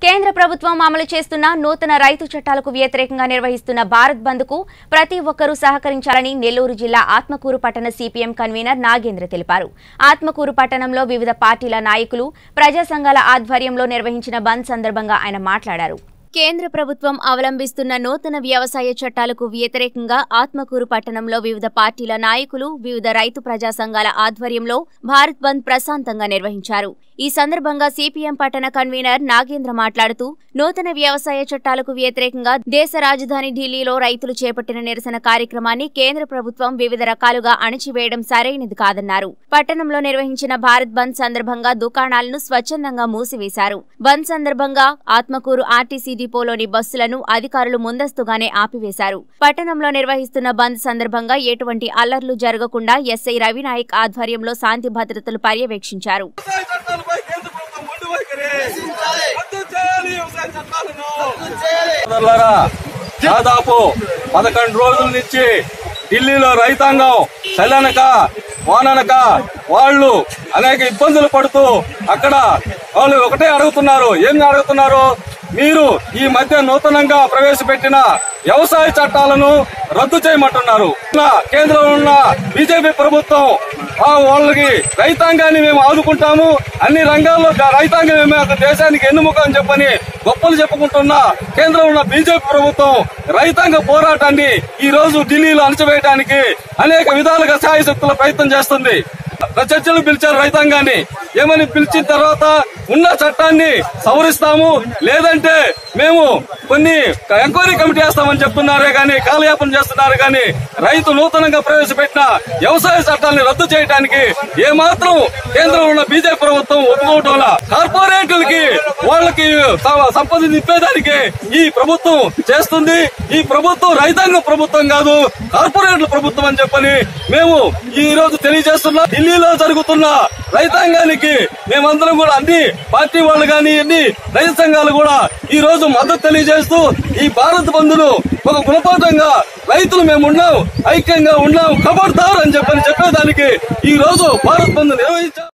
కేంద్ర ప్రభుత్వం అమలు చేస్తున్న నూతన రైతు చట్టాలకు వ్యతిరేకంగా నిర్వహిస్తున్న భారత్ బంద్కు ప్రతి ఒక్కరూ సహకరించాలని నెల్లూరు జిల్లా ఆత్మకూరు పట్టణ సిపిఎం కన్వీనర్ నాగేంద్ర తెలిపారు ఆత్మకూరు పట్టణంలో వివిధ పార్టీల నాయకులు ప్రజా సంఘాల ఆధ్వర్యంలో నిర్వహించిన బంద్ సందర్భంగా ఆయన మాట్లాడారు కేంద్ర ప్రభుత్వం అవలంబిస్తున్న నూతన వ్యవసాయ చట్టాలకు వ్యతిరేకంగా ఆత్మకూరు పట్టణంలో వివిధ పార్టీల నాయకులు వివిధ రైతు ప్రజా సంఘాల ఆధ్వర్యంలో భారత్ బంద్ ప్రశాంతంగా నిర్వహించారు ఈ సందర్భంగా సిపిఎం పట్టణ కన్వీనర్ నాగేంద్ర మాట్లాడుతూ నూతన వ్యవసాయ చట్టాలకు వ్యతిరేకంగా దేశ రాజధాని ఢిల్లీలో రైతులు చేపట్టిన నిరసన కార్యక్రమాన్ని కేంద్ర ప్రభుత్వం వివిధ రకాలుగా అణచివేయడం సరైనది కాదన్నారు పట్టణంలో నిర్వహించిన భారత్ బంద్ సందర్భంగా దుకాణాలను స్వచ్ఛందంగా మూసివేశారు బంద్ సందర్భంగా ఆత్మకూరు ఆర్టీసీ డిపోలోని బస్సులను అధికారులు ముందస్తుగానే ఆపివేశారు పట్టణంలో నిర్వహిస్తున్న బంద్ సందర్భంగా ఎటువంటి అల్లర్లు జరగకుండా ఎస్ఐ రవినాయక్ ఆధ్వర్యంలో శాంతి భద్రతలు పర్యవేక్షించారు వ్యవసాయ చట్టాలపై కేంద్ర ప్రభుత్వం మొండి వైఖరి రద్దు చేయాలి వ్యవసాయ చట్టాలను సోదరులారా, దాదాపు పదకొండు రోజుల నుంచి ఢిల్లీలో రైతాంగం చల్లనక వాననక వాళ్ళు అనేక ఇబ్బందులు పడుతూ అక్కడ వాళ్ళు ఒకటే అడుగుతున్నారు ఏం అడుగుతున్నారు మీరు ఈ మధ్య నూతనంగా ప్రవేశపెట్టిన వ్యవసాయ చట్టాలను రద్దు చేయమంటున్నారు ఇలా కేంద్రంలో ఉన్న బీజేపీ ప్రభుత్వం ఆ వాళ్ళకి రైతాంగాన్ని మేము ఆదుకుంటాము అన్ని రంగాల్లో గా- రైతాంగమే ఒక దేశానికి ఎన్నుముక అని చెప్పని గొప్పలు చెప్పుకుంటున్న కేంద్రంలో ఉన్న బీజేపీ ప్రభుత్వం రైతాంగ పోరాటాన్ని ఈ రోజు ఢిల్లీలో అణచివేయడానికి అనేక విధాలుగా శాయశక్తుల ప్రయత్నం చేస్తుంది చర్చలు పిలిచారు రైతాంగాన్ని ఏమని పిలిచిన తర్వాత ఉన్న చట్టాన్ని సవరిస్తాము లేదంటే మేము కొన్ని ఎంక్వైరీ కమిటీ వేస్తామని చెప్తున్నారే గాని కాలయాపన చేస్తున్నారు గాని రైతు నూతనంగా ప్రవేశపెట్టిన వ్యవసాయ చట్టాన్ని రద్దు చేయడానికి ఏమాత్రం కేంద్రంలో ఉన్న బీజేపీ ప్రభుత్వం ఒప్పుకోవటం కార్పొరేట్లకి వాళ్ళకి త- సంపద నింపేదానికి ఈ ప్రభుత్వం చేస్తుంది ఈ ప్రభుత్వం రైతాంగ ప్రభుత్వం కాదు కార్పొరేట్ల ప్రభుత్వం అని చెప్పని మేము ఈ రోజు తెలియజేస్తున్నాం ఢిల్లీలో జరుగుతున్న రైతాంగానికి మేమందరం కూడా అన్ని పార్టీ వాళ్ళు కానీ అన్ని రైతు సంఘాలు కూడా ఈ రోజు మద్దతు తెలియజేస్తూ ఈ భారత్ బంధును ఒక గుణపాఠంగా రైతులు మేము ఉన్నాం ఐక్యంగా ఉన్నాం కబడ్దార్ అని చెప్పని చెప్పేదానికి ఈ రోజు భారత్ బంద్ నిర్వహించాం